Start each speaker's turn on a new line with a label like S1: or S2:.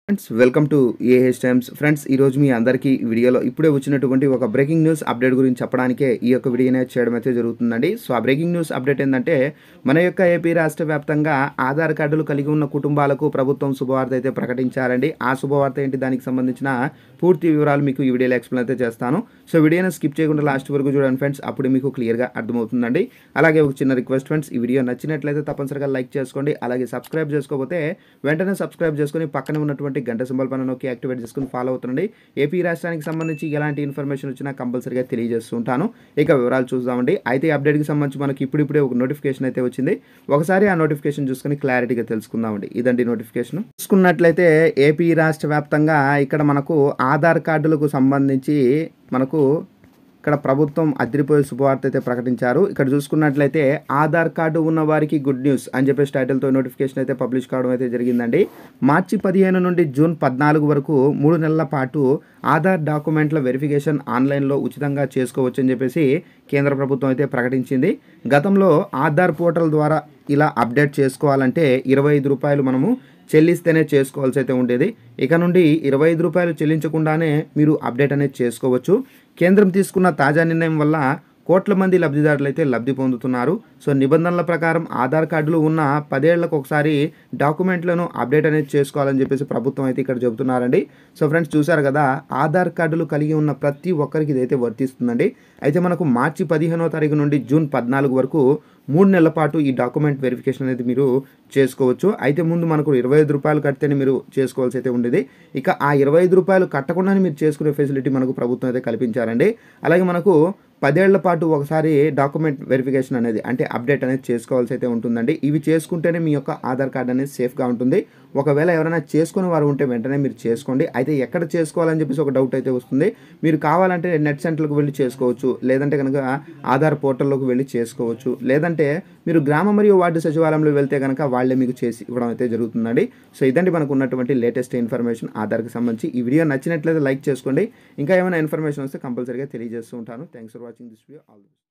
S1: friends welcome to AH times friends ఈరోజు మీ అందరికీ ఈ వీడియోలో ఇప్పుడే వచ్చినటువంటి ఒక బ్రేకింగ్ న్యూస్ అప్డేట్ గురించి చెప్పడానికే ఈ యొక్క వీడియోనే చేయడం అయితే జరుగుతుందండి సో ఆ బ్రేకింగ్ న్యూస్ అప్డేట్ ఏంటంటే మన యొక్క ఏపీ రాష్ట్ర వ్యాప్తంగా ఆధార్ కార్డులు కలిగి ఉన్న కుటుంబాలకు ప్రభుత్వం శుభవార్త అయితే ప్రకటించారండి ఆ శుభవార్త ఏంటి దానికి సంబంధించిన పూర్తి వివరాలు మీకు ఈ వీడియోలో ఎక్స్ప్లెయిన్ అయితే చేస్తాను సో వీడియోని స్కిప్ చేయకుండా లాస్ట్ వరకు చూడండి ఫ్రెండ్స్ అప్పుడు మీకు క్లియర్గా అర్థమవుతుందండి అలాగే ఒక చిన్న రిక్వెస్ట్ ఫ్రెండ్స్ ఈ వీడియో నచ్చినట్లయితే తప్పనిసరిగా లైక్ చేసుకోండి అలాగే సబ్స్క్రైబ్ చేసుకోకపోతే వెంటనే సబ్స్క్రైబ్ చేసుకొని పక్కన ఉన్నటువంటి గంట సింబల్ పైన నొక్కి యాక్టివేట్ చేసుకుని ఫాలో అవుతుండండి ఏపీ రాష్ట్రానికి సంబంధించి ఎలాంటి ఇన్ఫర్మేషన్ వచ్చినా కంపల్సరీగా తెలియజేస్తూ ఉంటాను ఇక వివరాలు చూద్దామండి అయితే ఈ అప్డేట్కి సంబంధించి మనకి ఇప్పుడిప్పుడే ఒక నోటిఫికేషన్ అయితే వచ్చింది ఒకసారి ఆ నోటిఫికేషన్ చూసుకొని క్లారిటీగా తెలుసుకుందామండి ఇదండి నోటిఫికేషన్ చూసుకున్నట్లయితే ఏపీ రాష్ట్ర వ్యాప్తంగా ఇక్కడ మనకు ఆధార్ కార్డులకు సంబంధించి మనకు ఇక్కడ ప్రభుత్వం అదిరిపోయే శుభవార్త అయితే ప్రకటించారు ఇక్కడ చూసుకున్నట్లయితే ఆధార్ కార్డు ఉన్న వారికి గుడ్ న్యూస్ అని చెప్పేసి టైటిల్తో నోటిఫికేషన్ అయితే పబ్లిష్ కావడం అయితే జరిగిందండి మార్చి పదిహేను నుండి జూన్ పద్నాలుగు వరకు మూడు నెలల పాటు ఆధార్ డాక్యుమెంట్ల వెరిఫికేషన్ ఆన్లైన్లో ఉచితంగా చేసుకోవచ్చు అని చెప్పేసి కేంద్ర ప్రభుత్వం అయితే ప్రకటించింది గతంలో ఆధార్ పోర్టల్ ద్వారా ఇలా అప్డేట్ చేసుకోవాలంటే ఇరవై ఐదు రూపాయలు మనము చెల్లిస్తేనే చేసుకోవాల్సి అయితే ఉండేది ఇక నుండి ఇరవై ఐదు రూపాయలు చెల్లించకుండానే మీరు అప్డేట్ అనేది చేసుకోవచ్చు కేంద్రం తీసుకున్న తాజా నిర్ణయం వల్ల కోట్ల మంది లబ్ధిదారులు అయితే లబ్ధి పొందుతున్నారు సో నిబంధనల ప్రకారం ఆధార్ కార్డులు ఉన్న పదేళ్లకు ఒకసారి డాక్యుమెంట్లను అప్డేట్ అనేది చేసుకోవాలని చెప్పేసి ప్రభుత్వం అయితే ఇక్కడ చెబుతున్నారండి సో ఫ్రెండ్స్ చూసారు కదా ఆధార్ కార్డులు కలిగి ఉన్న ప్రతి ఒక్కరికి ఇదైతే వర్తిస్తుందండి అయితే మనకు మార్చి పదిహేనో తారీఖు నుండి జూన్ పద్నాలుగు వరకు మూడు నెలల పాటు ఈ డాక్యుమెంట్ వెరిఫికేషన్ అనేది మీరు చేసుకోవచ్చు అయితే ముందు మనకు ఇరవై ఐదు రూపాయలు కడితేనే మీరు చేసుకోవాల్సి అయితే ఉండేది ఇక ఆ ఇరవై ఐదు రూపాయలు కట్టకుండానే మీరు చేసుకునే ఫెసిలిటీ మనకు ప్రభుత్వం అయితే కల్పించారండి అలాగే మనకు పదేళ్ల పాటు ఒకసారి డాక్యుమెంట్ వెరిఫికేషన్ అనేది అంటే అప్డేట్ అనేది చేసుకోవాల్సి అయితే ఉంటుందండి ఇవి చేసుకుంటేనే మీ యొక్క ఆధార్ కార్డ్ అనేది సేఫ్గా ఉంటుంది ఒకవేళ ఎవరైనా చేసుకునే వారు ఉంటే వెంటనే మీరు చేసుకోండి అయితే ఎక్కడ చేసుకోవాలని చెప్పేసి ఒక డౌట్ అయితే వస్తుంది మీరు కావాలంటే నెట్ సెంటర్లకు వెళ్ళి చేసుకోవచ్చు లేదంటే కనుక ఆధార్ పోర్టల్లోకి వెళ్ళి చేసుకోవచ్చు లేదంటే మీరు గ్రామ మరియు వార్డు సచివాలయంలో వెళ్తే కనుక వాళ్ళే మీకు చేసి ఇవ్వడం అయితే జరుగుతుందండి సో ఇదండి మనకు ఉన్నటువంటి లేటెస్ట్ ఇన్ఫర్మేషన్ ఆధార్కి సంబంధించి ఈ వీడియో నచ్చినట్లయితే లైక్ చేసుకోండి ఇంకా ఏమైనా ఇన్ఫర్మేషన్ వస్తే కంపల్సరీగా తెలియజేస్తూ ఉంటాను thanks for watching this video all